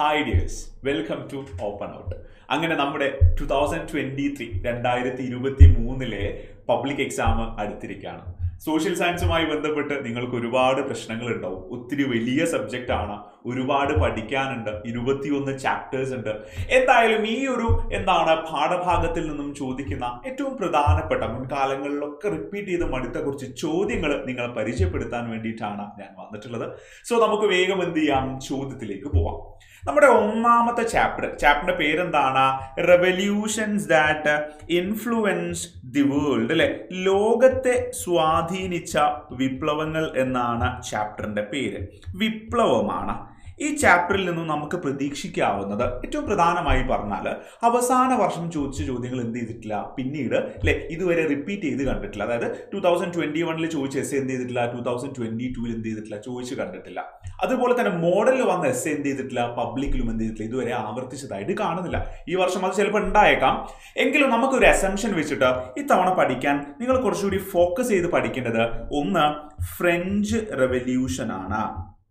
hi dears welcome to open out അങ്ങനെ നമ്മുടെ two thousand twenty three രണ്ടായിരത്തി ഇരുപത്തി മൂന്നിലെ പബ്ലിക് എക്സാം അടുത്തിരിക്കുകയാണ് സോഷ്യൽ സയൻസുമായി ബന്ധപ്പെട്ട് നിങ്ങൾക്ക് ഒരുപാട് പ്രശ്നങ്ങൾ ഉണ്ടാവും ഒത്തിരി വലിയ സബ്ജക്റ്റ് ആണ് ഒരുപാട് പഠിക്കാനുണ്ട് ഇരുപത്തിയൊന്ന് ചാപ്റ്റേഴ്സ് ഉണ്ട് എന്തായാലും ഈ ഒരു എന്താണ് പാഠഭാഗത്തിൽ നിന്നും ചോദിക്കുന്ന ഏറ്റവും പ്രധാനപ്പെട്ട മുൻകാലങ്ങളിലൊക്കെ റിപ്പീറ്റ് ചെയ്ത് മടുത്ത കുറച്ച് ചോദ്യങ്ങൾ നിങ്ങളെ പരിചയപ്പെടുത്താൻ വേണ്ടിയിട്ടാണ് ഞാൻ വന്നിട്ടുള്ളത് സോ നമുക്ക് വേഗം എന്ത് ചെയ്യാം ചോദ്യത്തിലേക്ക് പോവാം നമ്മുടെ ഒന്നാമത്തെ ചാപ്റ്റർ ചാപ്റ്ററിന്റെ പേരെന്താണ് revolutions that influence the world അല്ലെ ലോകത്തെ സ്വാധീനിച്ച വിപ്ലവങ്ങൾ എന്നാണ് ചാപ്റ്ററിന്റെ പേര് വിപ്ലവമാണ് ഈ ചാപ്റ്ററിൽ നിന്നും നമുക്ക് പ്രതീക്ഷിക്കാവുന്നത് ഏറ്റവും പ്രധാനമായി പറഞ്ഞാൽ അവസാന വർഷം ചോദിച്ച ചോദ്യങ്ങൾ എന്ത് ചെയ്തിട്ടില്ല പിന്നീട് അല്ലെ ഇതുവരെ റിപ്പീറ്റ് ചെയ്ത് കണ്ടിട്ടില്ല അതായത് ടൂ തൗസൻഡ് ട്വന്റി വണ്ണിൽ ചോദിച്ച എസ് എന്ത് ചെയ്തിട്ടില്ല ടൂ തൗസൻഡ് ട്വന്റി ടൂവിൽ എന്ത് ചെയ്തിട്ടില്ല ചോദിച്ചു കണ്ടിട്ടില്ല അതുപോലെ തന്നെ മോഡലിൽ വന്ന എസ് എന്ത് ചെയ്തിട്ടില്ല പബ്ലിക്കിലും എന്ത് ചെയ്തിട്ടില്ല ഇതുവരെ ആവർത്തിച്ചതായിട്ട് കാണുന്നില്ല ഈ വർഷം അത് ചിലപ്പോൾ ഉണ്ടായേക്കാം എങ്കിലും നമുക്കൊരു അസംഷൻ വെച്ചിട്ട് ഇത്തവണ പഠിക്കാൻ നിങ്ങൾ കുറച്ചുകൂടി ഫോക്കസ് ചെയ്ത് പഠിക്കേണ്ടത് ഒന്ന് ഫ്രഞ്ച് റെവല്യൂഷൻ ആണ്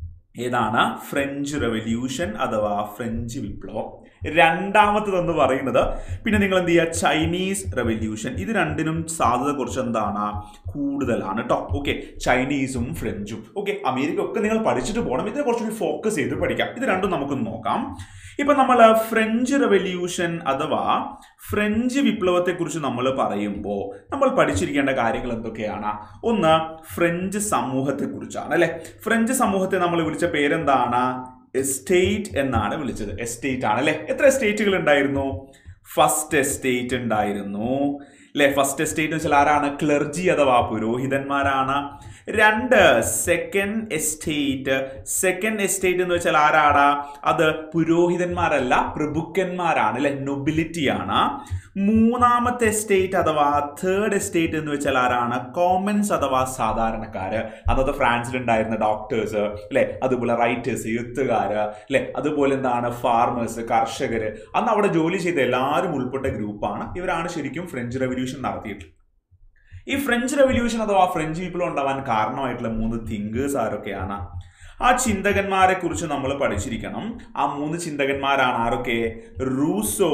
ഏതാണ് ഫ്രഞ്ച് റെവല്യൂഷൻ അഥവാ ഫ്രഞ്ച് വിപ്ലവം രണ്ടാമത്തതെന്ന് പറയുന്നത് പിന്നെ നിങ്ങൾ എന്ത് ചെയ്യുക ചൈനീസ് റെവല്യൂഷൻ ഇത് രണ്ടിനും സാധ്യത കുറച്ച് എന്താണ് കൂടുതലാണ് കേട്ടോ ഓക്കെ ചൈനീസും ഫ്രഞ്ചും ഓക്കെ അമേരിക്ക ഒക്കെ നിങ്ങൾ പഠിച്ചിട്ട് പോകണം ഇതിനെ കുറച്ചുകൂടി ഫോക്കസ് ചെയ്ത് പഠിക്കാം ഇത് രണ്ടും നമുക്ക് നോക്കാം ഇപ്പൊ നമ്മൾ ഫ്രഞ്ച് റെവല്യൂഷൻ അഥവാ ഫ്രഞ്ച് വിപ്ലവത്തെ കുറിച്ച് നമ്മൾ പറയുമ്പോൾ നമ്മൾ പഠിച്ചിരിക്കേണ്ട കാര്യങ്ങൾ എന്തൊക്കെയാണ് ഒന്ന് ഫ്രഞ്ച് സമൂഹത്തെ കുറിച്ചാണ് അല്ലെ ഫ്രഞ്ച് സമൂഹത്തെ നമ്മൾ വിളിച്ച പേരെന്താണ് എസ്റ്റേറ്റ് എന്നാണ് വിളിച്ചത് എസ്റ്റേറ്റ് ആണ് അല്ലെ എത്ര എസ്റ്റേറ്റുകൾ ഉണ്ടായിരുന്നു ഫസ്റ്റ് എസ്റ്റേറ്റ് ഉണ്ടായിരുന്നു അല്ലെ ഫസ്റ്റ് എസ്റ്റേറ്റ് എന്ന് വെച്ചാൽ ആരാണ് ക്ലർജി അഥവാ പുരോഹിതന്മാരാണ് രണ്ട് സെക്കൻഡ് എസ്റ്റേറ്റ് സെക്കൻഡ് എസ്റ്റേറ്റ് എന്ന് വെച്ചാൽ ആരാണ് അത് പുരോഹിതന്മാരല്ല പ്രഭുക്കന്മാരാണ് അല്ലെ നൊബിലിറ്റി ആണ് മൂന്നാമത്തെ എസ്റ്റേറ്റ് അഥവാ തേർഡ് എസ്റ്റേറ്റ് എന്ന് വെച്ചാൽ ആരാണ് കോമൻസ് അഥവാ സാധാരണക്കാര് അന്നത്തെ ഫ്രാൻസിൽ ഉണ്ടായിരുന്ന ഡോക്ടേഴ്സ് അല്ലെ അതുപോലെ റൈറ്റേഴ്സ് എഴുത്തുകാര് അല്ലെ അതുപോലെ എന്താണ് ഫാർമേഴ്സ് കർഷകര് അന്ന് അവിടെ ജോലി ചെയ്ത എല്ലാവരും ഉൾപ്പെട്ട ഗ്രൂപ്പാണ് ഇവരാണ് ശരിക്കും ഫ്രഞ്ച് റെവല്യൂഷൻ നടത്തിയിട്ടുള്ളത് ഈ ഫ്രഞ്ച് റെവല്യൂഷൻ അഥവാ ഫ്രഞ്ച് വിപ്ലവം ഉണ്ടാവാൻ കാരണമായിട്ടുള്ള മൂന്ന് തിങ്കേഴ്സ് ആരൊക്കെയാണ് ആ ചിന്തകന്മാരെ കുറിച്ച് നമ്മൾ പഠിച്ചിരിക്കണം ആ മൂന്ന് ചിന്തകന്മാരാണ് ആരൊക്കെ റൂസോ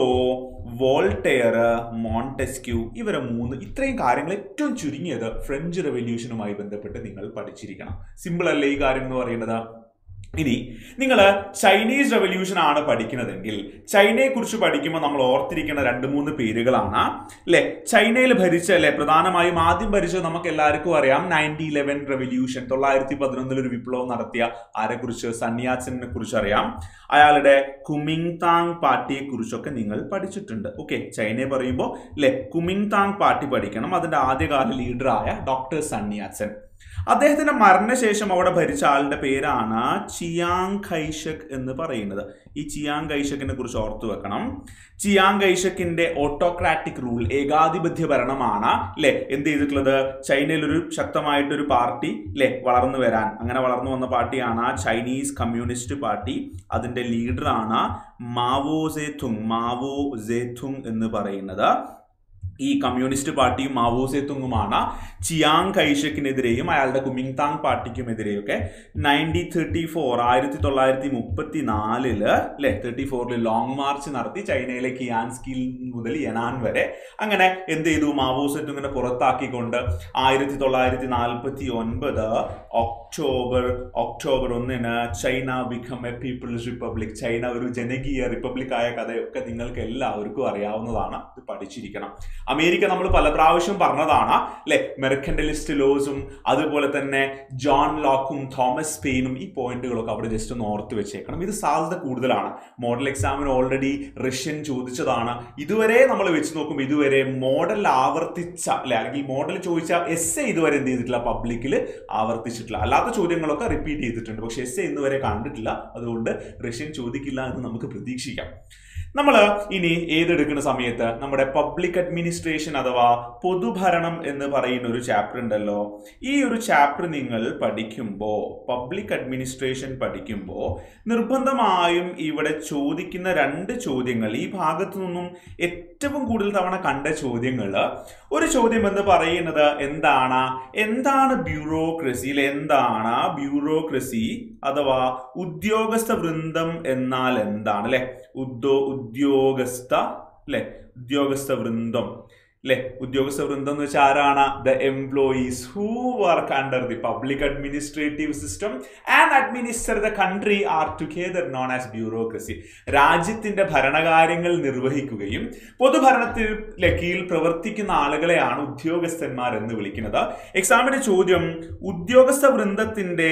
വോൾട്ടെയർ മോണ്ടെസ്ക്യൂ ഇവരെ മൂന്ന് ഇത്രയും കാര്യങ്ങൾ ഏറ്റവും ചുരുങ്ങിയത് ഫ്രഞ്ച് റെവല്യൂഷനുമായി ബന്ധപ്പെട്ട് നിങ്ങൾ പഠിച്ചിരിക്കണം സിമ്പിൾ അല്ലേ ഈ കാര്യം എന്ന് പറയുന്നത് ഇനി നിങ്ങൾ ചൈനീസ് റെവല്യൂഷൻ ആണ് പഠിക്കുന്നതെങ്കിൽ ചൈനയെ കുറിച്ച് പഠിക്കുമ്പോൾ നമ്മൾ ഓർത്തിരിക്കുന്ന രണ്ട് മൂന്ന് പേരുകളാണ് അല്ലെ ചൈനയിൽ ഭരിച്ച അല്ലെ പ്രധാനമായും ആദ്യം ഭരിച്ചത് നമുക്ക് എല്ലാവർക്കും അറിയാം നയൻറ്റി ഇലവൻ റെവല്യൂഷൻ തൊള്ളായിരത്തി പതിനൊന്നിൽ ഒരു വിപ്ലവം നടത്തിയ ആരെ കുറിച്ച് സന്യാസിനെ കുറിച്ച് അറിയാം അയാളുടെ കുമിങ് താങ് പാർട്ടിയെ കുറിച്ചൊക്കെ നിങ്ങൾ പഠിച്ചിട്ടുണ്ട് ഓക്കെ ചൈനയെ പറയുമ്പോൾ അല്ലെ കുമിങ് താങ് പാർട്ടി പഠിക്കണം അതിന്റെ ആദ്യകാല ലീഡറായ ഡോക്ടർ സന്യാസൻ അദ്ദേഹത്തിന്റെ മരണശേഷം അവിടെ ഭരിച്ച ആളുടെ പേരാണ് ചിയാങ് ഖൈഷക് എന്ന് പറയുന്നത് ഈ ചിയാങ് ഖൈഷക്കിനെ കുറിച്ച് ഓർത്തു വെക്കണം ചിയാങ് ഖൈഷക്കിന്റെ ഓട്ടോക്രാറ്റിക് റൂൾ ഏകാധിപത്യ ഭരണമാണ് അല്ലെ എന്ത് ചെയ്തിട്ടുള്ളത് ചൈനയിൽ ഒരു ശക്തമായിട്ടൊരു പാർട്ടി അല്ലെ വളർന്നു വരാൻ അങ്ങനെ വളർന്നു വന്ന പാർട്ടിയാണ് ചൈനീസ് കമ്മ്യൂണിസ്റ്റ് പാർട്ടി അതിന്റെ ലീഡറാണ് മാവോ സേതുങ് മാവോ സേതുങ് എന്ന് പറയുന്നത് ഈ കമ്മ്യൂണിസ്റ്റ് പാർട്ടിയും മാവോസേത്തുങ്ങുമാണ് ചിയാങ് കൈഷക്കിനെതിരെയും അയാളുടെ കുമിങ്താങ് പാർട്ടിക്കുമെതിരെയൊക്കെ നയൻറ്റീൻ തേർട്ടി ഫോർ ആയിരത്തി തൊള്ളായിരത്തി മുപ്പത്തി നാലില് അല്ലെ തേർട്ടി ഫോറിൽ ലോങ് മാർച്ച് നടത്തി ചൈനയിലെ കിയാൻസ്കിൽ മുതൽ യനാൻ വരെ അങ്ങനെ എന്ത് ചെയ്തു മാവോസെറ്റുങ്ങിനെ പുറത്താക്കിക്കൊണ്ട് ആയിരത്തി തൊള്ളായിരത്തി നാൽപ്പത്തി ഒൻപത് ഒക്ടോബർ ഒക്ടോബർ ഒന്നിന് China become a people's republic China ഒരു ജനകീയ റിപ്പബ്ലിക് ആയ കഥയൊക്കെ നിങ്ങൾക്ക് എല്ലാവർക്കും അറിയാവുന്നതാണ് ഇത് പഠിച്ചിരിക്കണം അമേരിക്ക നമ്മൾ പല പ്രാവശ്യം പറഞ്ഞതാണ് അല്ലെ മെർക്കൻഡലിസ്റ്റ് ലോസും അതുപോലെ തന്നെ ജോൺ ലോക്കും തോമസ് പെയിനും ഈ പോയിന്റുകളൊക്കെ അവിടെ ജസ്റ്റ് ഒന്ന് ഓർത്ത് വെച്ചേക്കണം ഇത് സാധ്യത കൂടുതലാണ് മോഡൽ എക്സാമിന് ഓൾറെഡി റഷ്യൻ ചോദിച്ചതാണ് ഇതുവരെ നമ്മൾ വെച്ച് നോക്കുമ്പോൾ ഇതുവരെ മോഡൽ ആവർത്തിച്ച അല്ലെ അല്ലെങ്കിൽ മോഡൽ ചോദിച്ച എസ് എ ഇതുവരെ എന്ത് ചെയ്തിട്ടില്ല പബ്ലിക്കിൽ ആവർത്തിച്ചിട്ടില്ല അല്ലാത്ത ചോദ്യങ്ങളൊക്കെ റിപ്പീറ്റ് ചെയ്തിട്ടുണ്ട് പക്ഷെ എസ് എ ഇന്നുവരെ കണ്ടിട്ടില്ല അതുകൊണ്ട് റഷ്യൻ ചോദിക്കില്ല എന്ന് നമുക്ക് പ്രതീക്ഷിക്കാം നമ്മൾ ഇനി ഏതെടുക്കുന്ന സമയത്ത് നമ്മുടെ പബ്ലിക് അഡ്മിനിസ്ട്രേഷൻ അഥവാ പൊതുഭരണം എന്ന് പറയുന്ന ഒരു ചാപ്റ്റർ ഉണ്ടല്ലോ ഈ ഒരു ചാപ്റ്റർ നിങ്ങൾ പഠിക്കുമ്പോൾ പബ്ലിക് അഡ്മിനിസ്ട്രേഷൻ പഠിക്കുമ്പോൾ നിർബന്ധമായും ഇവിടെ ചോദിക്കുന്ന രണ്ട് ചോദ്യങ്ങൾ ഈ ഭാഗത്തു നിന്നും ഏറ്റവും കൂടുതൽ തവണ കണ്ട ചോദ്യങ്ങൾ ഒരു ചോദ്യം എന്ന് പറയുന്നത് എന്താണ് എന്താണ് ബ്യൂറോക്രസി എന്താണ് ബ്യൂറോക്രസി അഥവാ ഉദ്യോഗസ്ഥ വൃന്ദം എന്നാൽ എന്താണ് അല്ലെ ഉദ്യോ ഉദ്യോഗസ്ഥ അല്ലെ ഉദ്യോഗസ്ഥ വൃന്ദം അല്ലെ ഉദ്യോഗസ്ഥ വൃന്ദം എന്ന് വെച്ചാൽ ആരാണ് the employees who work under the public administrative system and administer the country are together known as bureaucracy രാജ്യത്തിന്റെ ഭരണകാര്യങ്ങൾ നിർവഹിക്കുകയും പൊതുഭരണത്തിന് കീഴിൽ പ്രവർത്തിക്കുന്ന ആളുകളെയാണ് ഉദ്യോഗസ്ഥന്മാർ എന്ന് വിളിക്കുന്നത് എക്സാമിന്റെ ചോദ്യം ഉദ്യോഗസ്ഥ വൃന്ദത്തിന്റെ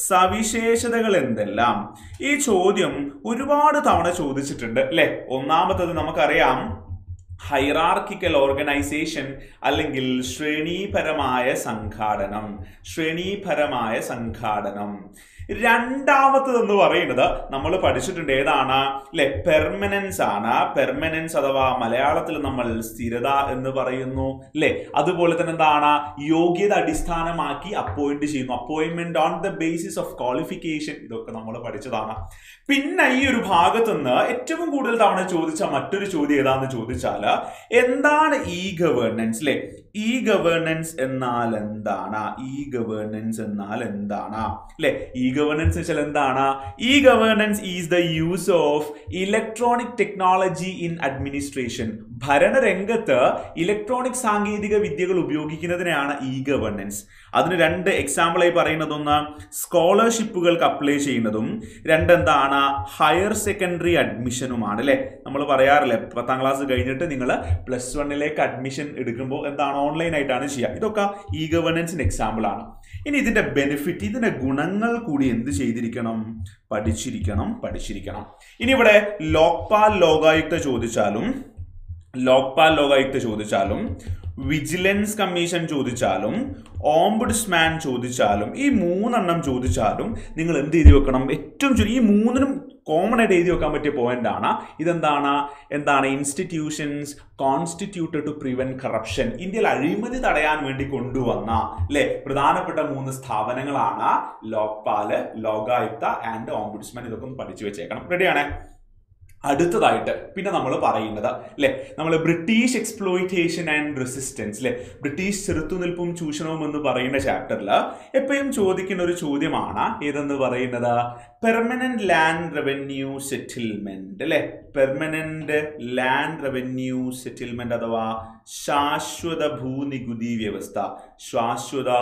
സവിശേഷതകൾ എന്തെല്ലാം ഈ ചോദ്യം ഒരുപാട് തവണ ചോദിച്ചിട്ടുണ്ട് അല്ലെ ഒന്നാമത്തത് നമുക്കറിയാം ഹൈറാർക്കിക്കൽ ഓർഗനൈസേഷൻ അല്ലെങ്കിൽ ശ്രേണീപരമായ സംഘാടനം ശ്രേണീപരമായ സംഘാടനം രണ്ടാമത്തത് എന്ന് പറയുന്നത് നമ്മൾ പഠിച്ചിട്ടുണ്ട് ഏതാണ് അല്ലെ പെർമനൻസ് ആണ് പെർമനൻസ് അഥവാ മലയാളത്തിൽ നമ്മൾ സ്ഥിരത എന്ന് പറയുന്നു അല്ലെ അതുപോലെ തന്നെ എന്താണ് യോഗ്യത അടിസ്ഥാനമാക്കി അപ്പോയിന്റ് ചെയ്യുന്നു appointment on the basis of qualification ഇതൊക്കെ നമ്മൾ പഠിച്ചതാണ് പിന്നെ ഈ ഒരു ഭാഗത്ത് നിന്ന് ഏറ്റവും കൂടുതൽ തവണ ചോദിച്ച മറ്റൊരു ചോദ്യം ഏതാന്ന് ചോദിച്ചാൽ എന്താണ് ഇ ഗവേണൻസ് അല്ലെ ഇ ഗവേണൻസ് എന്നാൽ എന്താണ് ഇ ഗവേണൻസ് എന്നാൽ എന്താണ് അല്ലെ ഇ ഗവേണൻസ് വെച്ചാൽ എന്താണ് e governance is the use of electronic technology in administration ഭരണരംഗത്ത് ഇലക്ട്രോണിക് സാങ്കേതിക വിദ്യകൾ ഉപയോഗിക്കുന്നതിനെയാണ് ഇ ഗവേണൻസ് അതിന് രണ്ട് എക്സാമ്പിളായി പറയുന്നത് ഒന്ന് സ്കോളർഷിപ്പുകൾക്ക് അപ്ലൈ ചെയ്യുന്നതും രണ്ടെന്താണ് ഹയർ സെക്കൻഡറി അഡ്മിഷനുമാണ് അല്ലെ നമ്മൾ പറയാറില്ലേ പത്താം ക്ലാസ് കഴിഞ്ഞിട്ട് നിങ്ങൾ പ്ലസ് വണ്ണിലേക്ക് അഡ്മിഷൻ എടുക്കുമ്പോൾ എന്താണ് ഓൺലൈൻ ആയിട്ടാണ് ചെയ്യുക ഇതൊക്കെ ഇ ഗവേണൻസിന്റെ എക്സാമ്പിൾ ആണ് ഇനി ഇതിന്റെ ബെനിഫിറ്റ് ഇതിന്റെ ഗുണങ്ങൾ കൂടി എന്ത് ചെയ്തിരിക്കണം പഠിച്ചിരിക്കണം പഠിച്ചിരിക്കണം ഇനി ഇവിടെ ലോക്പാൽ ലോകായുക്ത ചോദിച്ചാലും ലോക്പാൽ ലോകായുക്ത ചോദിച്ചാലും വിജിലൻസ് കമ്മീഷൻ ചോദിച്ചാലും ഓംബുഡ്സ്മാൻ ചോദിച്ചാലും ഈ മൂന്നെണ്ണം ചോദിച്ചാലും നിങ്ങൾ എന്ത് എഴുതി വെക്കണം ഏറ്റവും ചുരുങ്ങി ഈ മൂന്നിനും കോമൺ ആയിട്ട് എഴുതി വെക്കാൻ പറ്റിയ പോയിന്റ് ആണ് ഇതെന്താണ് എന്താണ് institutions constituted to prevent corruption ഇന്ത്യയിൽ അഴിമതി തടയാൻ വേണ്ടി കൊണ്ടുവന്ന അല്ലെ പ്രധാനപ്പെട്ട മൂന്ന് സ്ഥാപനങ്ങളാണ് ലോക്പാല് ലോകായുക്ത ആൻഡ് ഓംബുഡ്സ്മാൻ ഇതൊക്കെ ഒന്ന് പഠിച്ചു വെച്ചേക്കണം റെഡിയാണേ അടുത്തതായിട്ട് പിന്നെ നമ്മൾ പറയുന്നത് അല്ലെ നമ്മൾ ബ്രിട്ടീഷ് എക്സ്പ്ലോയിറ്റേഷൻ ആൻഡ് റെസിസ്റ്റൻസ് അല്ലെ ബ്രിട്ടീഷ് ചെറുത്തുനിൽപ്പും ചൂഷണവും എന്ന് പറയുന്ന ചാപ്റ്ററിൽ എപ്പോഴും ചോദിക്കുന്ന ഒരു ചോദ്യമാണ് ഏതെന്ന് പറയുന്നത് പെർമനന്റ് ലാൻഡ് റവന്യൂ സെറ്റിൽമെന്റ് അല്ലെ പെർമനന്റ് ലാൻഡ് റവന്യൂ സെറ്റിൽമെന്റ് അഥവാ ശാശ്വത ഭൂനികുതി വ്യവസ്ഥ ശാശ്വത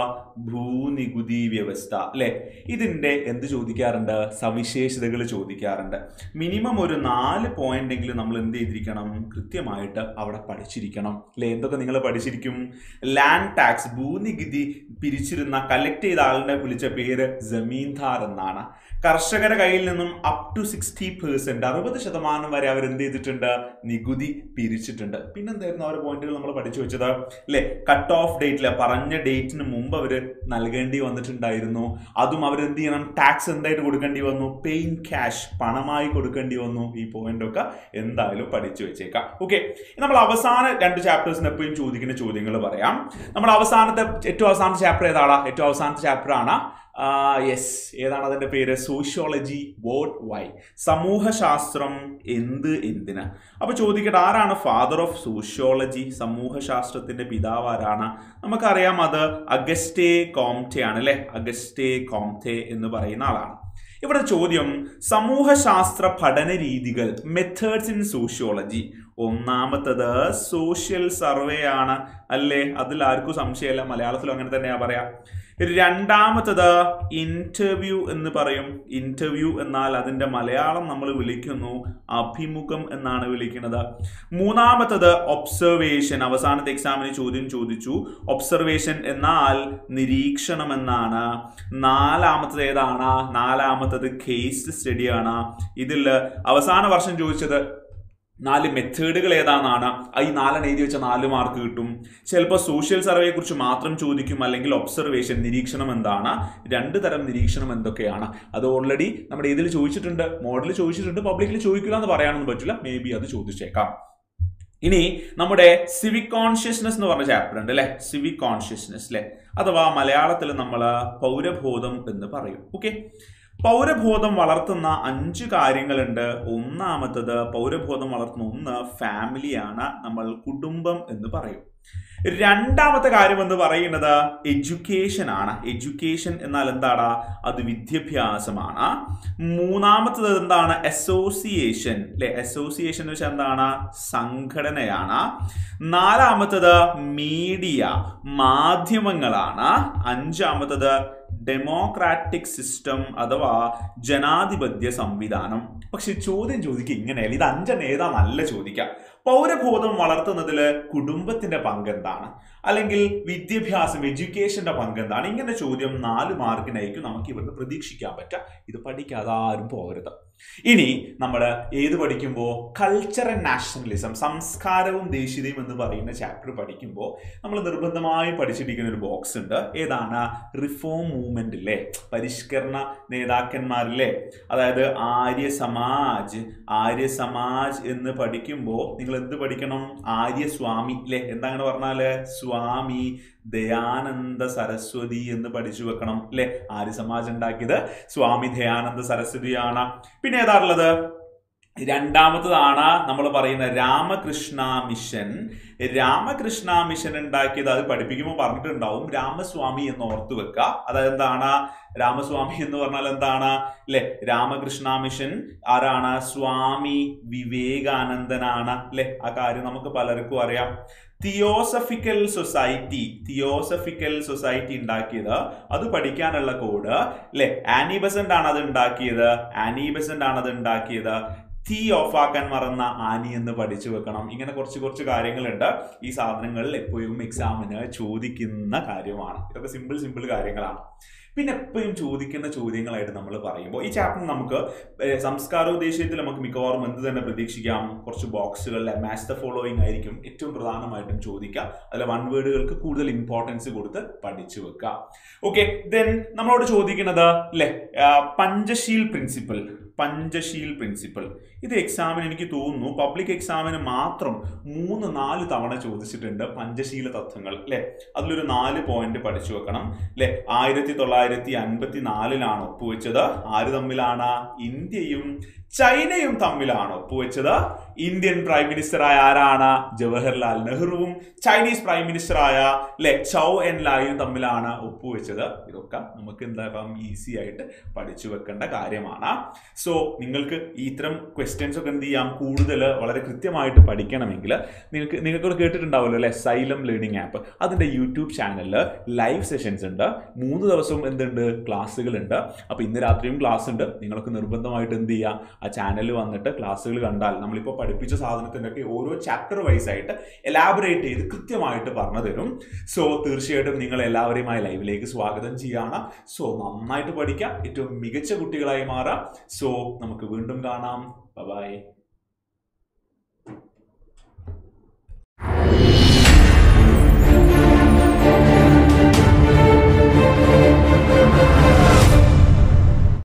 ഭൂനികുതി വ്യവസ്ഥ അല്ലെ ഇതിന്റെ എന്ത് ചോദിക്കാറുണ്ട് സവിശേഷതകൾ ചോദിക്കാറുണ്ട് മിനിമം ഒരു നാല് പോയിന്റ് എങ്കിലും നമ്മൾ എന്ത് ചെയ്തിരിക്കണം കൃത്യമായിട്ട് അവിടെ പഠിച്ചിരിക്കണം അല്ലെ എന്തൊക്കെ നിങ്ങൾ പഠിച്ചിരിക്കും ലാൻഡ് ടാക്സ് ഭൂനികുതി പിരിച്ചിരുന്ന കലക്ട് ചെയ്ത ആളിനെ വിളിച്ച പേര് ജമീന്ദാർ എന്നാണ് കർഷകരുടെ കയ്യിൽ നിന്നും അപ് ടു സിക്സ്റ്റി പെർസെന്റ് അറുപത് ശതമാനം വരെ അവർ എന്ത് ചെയ്തിട്ടുണ്ട് നികുതി പിരിച്ചിട്ടുണ്ട് പിന്നെന്തായിരുന്നു ആ ഒരു പോയിന്റുകൾ നമ്മൾ പഠിച്ചു വെച്ചത് അല്ലെ കട്ട് ഓഫ് ഡേറ്റില് പറഞ്ഞ ഡേറ്റിന് മുമ്പ് അവർ നൽകേണ്ടി വന്നിട്ടുണ്ടായിരുന്നു അതും അവർ എന്ത് ചെയ്യണം ടാക്സ് എന്തായിട്ട് കൊടുക്കേണ്ടി വന്നു പെയിൻ ക്യാഷ് പണമായി കൊടുക്കേണ്ടി വന്നു ഈ പോയിന്റ് ഒക്കെ എന്തായാലും പഠിച്ചു വെച്ചേക്കാം ഓക്കെ നമ്മൾ അവസാന രണ്ട് ചാപ്റ്റേഴ്സിന് എപ്പോഴും ചോദിക്കുന്ന ചോദ്യങ്ങൾ പറയാം നമ്മൾ അവസാനത്തെ ഏറ്റവും അവസാനത്തെ ചാപ്റ്റർ ഏതാണ് ഏറ്റവും അവസാനത്തെ ചാപ്റ്റർ ആണ് യെസ് ഏതാണ് അതിന്റെ പേര് സോഷ്യോളജി വോട്ട് വൈ സമൂഹശാസ്ത്രം എന്ത് എന്തിന് അപ്പൊ ചോദിക്കട്ടെ ആരാണ് ഫാദർ ഓഫ് സോഷ്യോളജി സമൂഹശാസ്ത്രത്തിന്റെ പിതാവ് ആരാണ് നമുക്കറിയാം അത് അഗസ്റ്റേ കോംറ്റെ ആണ് അല്ലെ അഗസ്റ്റേ കോംറ്റെ എന്ന് പറയുന്ന ആളാണ് ഇവിടെ ചോദ്യം സമൂഹശാസ്ത്ര പഠന രീതികൾ മെത്തേഡ്സ് ഇൻ സോഷ്യോളജി ഒന്നാമത്തത് സോഷ്യൽ സർവേ ആണ് അല്ലേ അതിൽ ആർക്കും സംശയമല്ല മലയാളത്തിലും അങ്ങനെ തന്നെയാ പറയാ രണ്ടാമത്തത് ഇന്റർവ്യൂ എന്ന് പറയും ഇന്റർവ്യൂ എന്നാൽ അതിന്റെ മലയാളം നമ്മൾ വിളിക്കുന്നു അഭിമുഖം എന്നാണ് വിളിക്കുന്നത് മൂന്നാമത്തത് ഒബ്സർവേഷൻ അവസാനത്തെ എക്സാമിന് ചോദ്യം ചോദിച്ചു ഒബ്സർവേഷൻ എന്നാൽ നിരീക്ഷണം എന്നാണ് നാലാമത്തത് ഏതാണ് നാലാമത്തത് കേസ് സ്റ്റഡിയാണ് ഇതിൽ അവസാന വർഷം ചോദിച്ചത് നാല് മെത്തേഡുകൾ ഏതാണെന്നാണ് ആ ഈ നാലെണ്ണം എഴുതി വെച്ച നാല് മാർക്ക് കിട്ടും ചിലപ്പോൾ സോഷ്യൽ സർവേയെ കുറിച്ച് മാത്രം ചോദിക്കും അല്ലെങ്കിൽ ഒബ്സർവേഷൻ നിരീക്ഷണം എന്താണ് രണ്ട് തരം നിരീക്ഷണം എന്തൊക്കെയാണ് അത് ഓൾറെഡി നമ്മുടെ ഇതിൽ ചോദിച്ചിട്ടുണ്ട് മോഡൽ ചോദിച്ചിട്ടുണ്ട് പബ്ലിക്കിൽ ചോദിക്കില്ല എന്ന് പറയാനൊന്നും പറ്റില്ല മേ ബി അത് ചോദിച്ചേക്കാം ഇനി നമ്മുടെ സിവിക് കോൺഷ്യസ്നെസ് എന്ന് പറഞ്ഞ ചാപ്റ്റർ ഉണ്ട് അല്ലെ സിവിക് കോൺഷ്യസ്നെസ് അല്ലെ അഥവാ മലയാളത്തിൽ നമ്മൾ പൗരബോധം എന്ന് പറയും ഓക്കെ പൗരബോധം വളർത്തുന്ന അഞ്ച് കാര്യങ്ങളുണ്ട് ഒന്നാമത്തത് പൗരബോധം വളർത്തുന്ന ഒന്ന് ഫാമിലിയാണ് നമ്മൾ കുടുംബം എന്ന് പറയും രണ്ടാമത്തെ കാര്യം എന്ന് പറയുന്നത് എഡ്യൂക്കേഷൻ ആണ് എഡ്യൂക്കേഷൻ എന്നാൽ എന്താണ് അത് വിദ്യാഭ്യാസമാണ് മൂന്നാമത്തത് എന്താണ് അസോസിയേഷൻ അല്ലെ അസോസിയേഷൻ എന്ന് വെച്ചാൽ എന്താണ് സംഘടനയാണ് നാലാമത്തത് മീഡിയ മാധ്യമങ്ങളാണ് അഞ്ചാമത്തത് ഡെമോക്രാറ്റിക് സിസ്റ്റം അഥവാ ജനാധിപത്യ സംവിധാനം പക്ഷെ ചോദ്യം ചോദിക്കുക ഇങ്ങനെയല്ല ഇത് അഞ്ചെണ്ണം ഏതാ നല്ല ചോദിക്കാം പൗരബോധം വളർത്തുന്നതിൽ കുടുംബത്തിന്റെ പങ്കെന്താണ് അല്ലെങ്കിൽ വിദ്യാഭ്യാസം എഡ്യൂക്കേഷന്റെ പങ്കെന്താണ് ഇങ്ങനെ ചോദ്യം നാല് മാർക്കിനായിരിക്കും നമുക്ക് ഇവിടുന്ന് പ്രതീക്ഷിക്കാൻ പറ്റുക ഇത് പഠിക്കാതെ ആരും പോകരുത് ഇനി നമ്മൾ ഏത് പഠിക്കുമ്പോൾ കൾച്ചർ ആൻഡ് നാഷണലിസം സംസ്കാരവും ദേശീയതയും എന്ന് പറയുന്ന ചാപ്റ്റർ പഠിക്കുമ്പോൾ നമ്മൾ നിർബന്ധമായും പഠിച്ചിരിക്കുന്ന ഒരു ബോക്സ് ഉണ്ട് ഏതാണ് റിഫോം മൂവ്മെന്റ് ഇല്ലേ പരിഷ്കരണ നേതാക്കന്മാരില്ലേ അതായത് ആര്യ സമാജ് ആര്യ സമാജ് എന്ന് പഠിക്കുമ്പോൾ നിങ്ങൾ എന്ത് പഠിക്കണം ആര്യസ്വാമി അല്ലേ എന്താ അങ്ങനെ പറഞ്ഞാല് സ്വാമി ദയാനന്ദ സരസ്വതി എന്ന് പഠിച്ചു വെക്കണം അല്ലെ ആര്യ സമാജ് ഉണ്ടാക്കിയത് സ്വാമി ദയാനന്ദ സരസ്വതിയാണ് പിന്നെ ഏതാണുള്ളത് രണ്ടാമത്തതാണ് നമ്മൾ പറയുന്ന രാമകൃഷ്ണ മിഷൻ രാമകൃഷ്ണ മിഷൻ ഉണ്ടാക്കിയത് അത് പഠിപ്പിക്കുമ്പോൾ പറഞ്ഞിട്ടുണ്ടാവും രാമസ്വാമി എന്ന് ഓർത്തു വെക്കുക അതായത് എന്താണ് രാമസ്വാമി എന്ന് പറഞ്ഞാൽ എന്താണ് അല്ലെ രാമകൃഷ്ണ മിഷൻ ആരാണ് സ്വാമി വിവേകാനന്ദനാണ് അല്ലെ ആ കാര്യം നമുക്ക് പലർക്കും അറിയാം തിയോസഫിക്കൽ സൊസൈറ്റി തിയോസഫിക്കൽ സൊസൈറ്റി ഉണ്ടാക്കിയത് അത് പഠിക്കാനുള്ള കോഡ് അല്ലെ ആനി ബസന്റ് ആണ് അത് ഉണ്ടാക്കിയത് ആനി ബസന്റ് ആണ് അത് ഉണ്ടാക്കിയത് തീ ഓഫാക്കാൻ മറന്ന ആനി എന്ന് പഠിച്ചു വെക്കണം ഇങ്ങനെ കുറച്ച് കുറച്ച് കാര്യങ്ങളുണ്ട് ഈ സാധനങ്ങളിൽ എപ്പോഴും എക്സാമിന് ചോദിക്കുന്ന കാര്യമാണ് ഇതൊക്കെ സിമ്പിൾ സിമ്പിൾ കാര്യങ്ങളാണ് പിന്നെ എപ്പോഴും ചോദിക്കുന്ന ചോദ്യങ്ങളായിട്ട് നമ്മൾ പറയുമ്പോൾ ഈ ചാപ്റ്റർ നമുക്ക് ഏഹ്, സംസ്കാരവും ദേശീയത്തിൽ നമുക്ക് മിക്കവാറും എന്ത് തന്നെ പ്രതീക്ഷിക്കാം കുറച്ച് ബോക്സുകളിലെ മാച്ച് ദ ഫോളോയിങ് ആയിരിക്കും ഏറ്റവും പ്രധാനമായിട്ടും ചോദിക്കുക അതിലെ വൺ വേർഡുകൾക്ക് കൂടുതൽ ഇമ്പോർട്ടൻസ് കൊടുത്ത് പഠിച്ചു വെക്കുക ഓക്കെ ദെൻ നമ്മളോട് ചോദിക്കുന്നത് അല്ലേ പഞ്ചശീൽ പ്രിൻസിപ്പൽ പഞ്ചശീൽ പ്രിൻസിപ്പൽ ഇത് എക്സാമിന് എനിക്ക് തോന്നുന്നു പബ്ലിക് എക്സാമിന് മാത്രം മൂന്ന് നാല് തവണ ചോദിച്ചിട്ടുണ്ട് പഞ്ചശീല തത്വങ്ങൾ അല്ലെ അതിലൊരു നാല് പോയിന്റ് പഠിച്ചു വെക്കണം അല്ലെ ആയിരത്തി തൊള്ളായിരത്തി അൻപത്തി നാലിലാണ് ഒപ്പുവെച്ചത് ആര് തമ്മിലാണ് ഇന്ത്യയും ചൈനയും തമ്മിലാണ് ഒപ്പുവെച്ചത് ഇന്ത്യൻ പ്രൈം മിനിസ്റ്ററായ ആരാണ് ജവഹർലാൽ നെഹ്റുവും ചൈനീസ് പ്രൈം മിനിസ്റ്ററായ ലെ ചൗ എൻ ലായും തമ്മിലാണ് ഒപ്പുവെച്ചത് ഇതൊക്കെ നമുക്ക് എന്താക്കാം ഈസി ആയിട്ട് പഠിച്ചു വെക്കേണ്ട കാര്യമാണ് സോ നിങ്ങൾക്ക് ഈ ഇത്തരം ക്വസ്റ്റ്യൻസ് ഒക്കെ എന്ത് ചെയ്യാം കൂടുതൽ വളരെ കൃത്യമായിട്ട് പഠിക്കണമെങ്കിൽ നിങ്ങൾക്ക് നിങ്ങൾക്ക് കേട്ടിട്ടുണ്ടാവുമല്ലോ അല്ലെ സൈലം ലേണിംഗ് ആപ്പ് അതിൻ്റെ യൂട്യൂബ് ചാനലിൽ ലൈവ് സെഷൻസ് ഉണ്ട് മൂന്ന് ദിവസവും എന്തുണ്ട് ക്ലാസ്സുകളുണ്ട് അപ്പോൾ ഇന്ന് രാത്രിയും ക്ലാസ് ഉണ്ട് നിങ്ങൾക്ക് നിർബന്ധമായിട്ട് എന്ത് ചെയ്യാം ആ ചാനലിൽ വന്നിട്ട് ക്ലാസ്സുകൾ കണ്ടാൽ നമ്മളിപ്പോൾ പഠിപ്പിച്ച സാധനത്തിൻ്റെ ഒക്കെ ഓരോ ചാപ്റ്റർ വൈസ് ആയിട്ട് എലാബറേറ്റ് ചെയ്ത് കൃത്യമായിട്ട് പറഞ്ഞു തരും സോ തീർച്ചയായിട്ടും നിങ്ങൾ എല്ലാവരെയും ആ ലൈവിലേക്ക് സ്വാഗതം ചെയ്യാണ് സോ നന്നായിട്ട് പഠിക്കാം ഏറ്റവും മികച്ച കുട്ടികളായി മാറാം സോ നമുക്ക് വീണ്ടും കാണാം ബൈ